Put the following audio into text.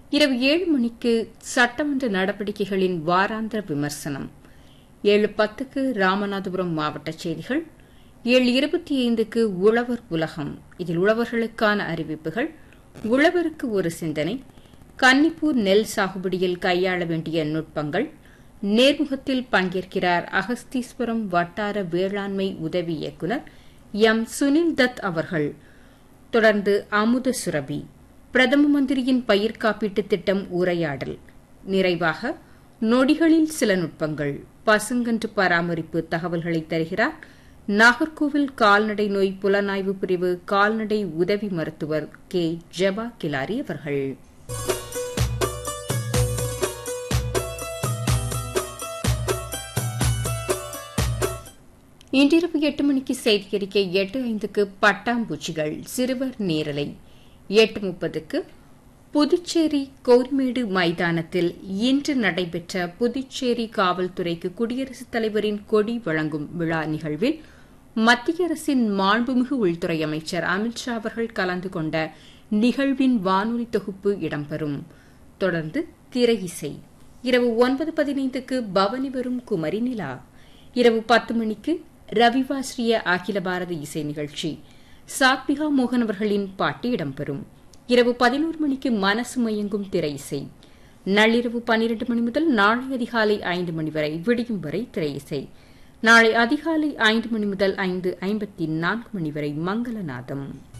இரவு ஏழு மணிக்கு சட்டமன்ற நடவடிக்கைகளின் வாராந்திர விமர்சனம் ஏழு பத்துக்கு ராமநாதபுரம் மாவட்ட செய்திகள் ஏழு இருபத்தி ஐந்துக்கு உழவர் உலகம் இதில் உழவர்களுக்கான அறிவிப்புகள் உழவருக்கு ஒரு சிந்தனை கன்னிப்பூர் நெல் சாகுபடியில் கையாள வேண்டிய நுட்பங்கள் நேர்முகத்தில் பங்கேற்கிறார் அகஸ்தீஸ்வரம் வட்டார வேளாண்மை உதவி இயக்குநர் எம் சுனில் தத் அவர்கள் தொடர்ந்து அமுத சுரபி பிரதம மந்திரியின் பயிர் காப்பீட்டு திட்டம் உரையாடல் நிறைவாக நொடிகளில் சில நுட்பங்கள் பசுங்கன்று பராமரிப்பு தகவல்களை தருகிறார் நாகர்கோவில் கால்நடை நோய் புலனாய்வு பிரிவு கால்நடை உதவி மருத்துவர் கே ஜபா கிலாரி அவர்கள் இன்றிரவு எட்டு மணிக்கு செய்தி அறிக்கை எட்டு ஐந்துக்கு பட்டாம்பூச்சிகள் சிறுவர் நேரலை எட்டு முப்பதுக்கு புதுச்சேரி கோர்மேடு மைதானத்தில் இன்று நடைபெற்ற புதுச்சேரி காவல்துறைக்கு குடியரசுத் தலைவரின் கொடி வழங்கும் விழா நிகழ்வில் மத்திய அரசின் மாண்புமிகு உள்துறை அமைச்சர் அமித்ஷா அவர்கள் கலந்து கொண்ட நிகழ்வின் வானொலி தொகுப்பு இடம்பெறும் தொடர்ந்து திரை இசை இரவு ஒன்பது பதினைந்துக்கு பவனி வரும் குமரி நிலா இரவு பத்து மணிக்கு ரவிவாஸ்ரிய அகில பாரத இசை நிகழ்ச்சி சாத்விகா மோகன் அவர்களின் பாட்டு இடம்பெறும் இரவு பதினோரு மணிக்கு மனசு மயங்கும் திரை இசை நள்ளிரவு பன்னிரண்டு மணி முதல் நாளை அதிகாலை ஐந்து மணி வரை விடியும் வரை திரை இசை நாளை அதிகாலை ஐந்து மணி முதல் ஐந்து ஐம்பத்தி நான்கு மணி வரை மங்களநாதம்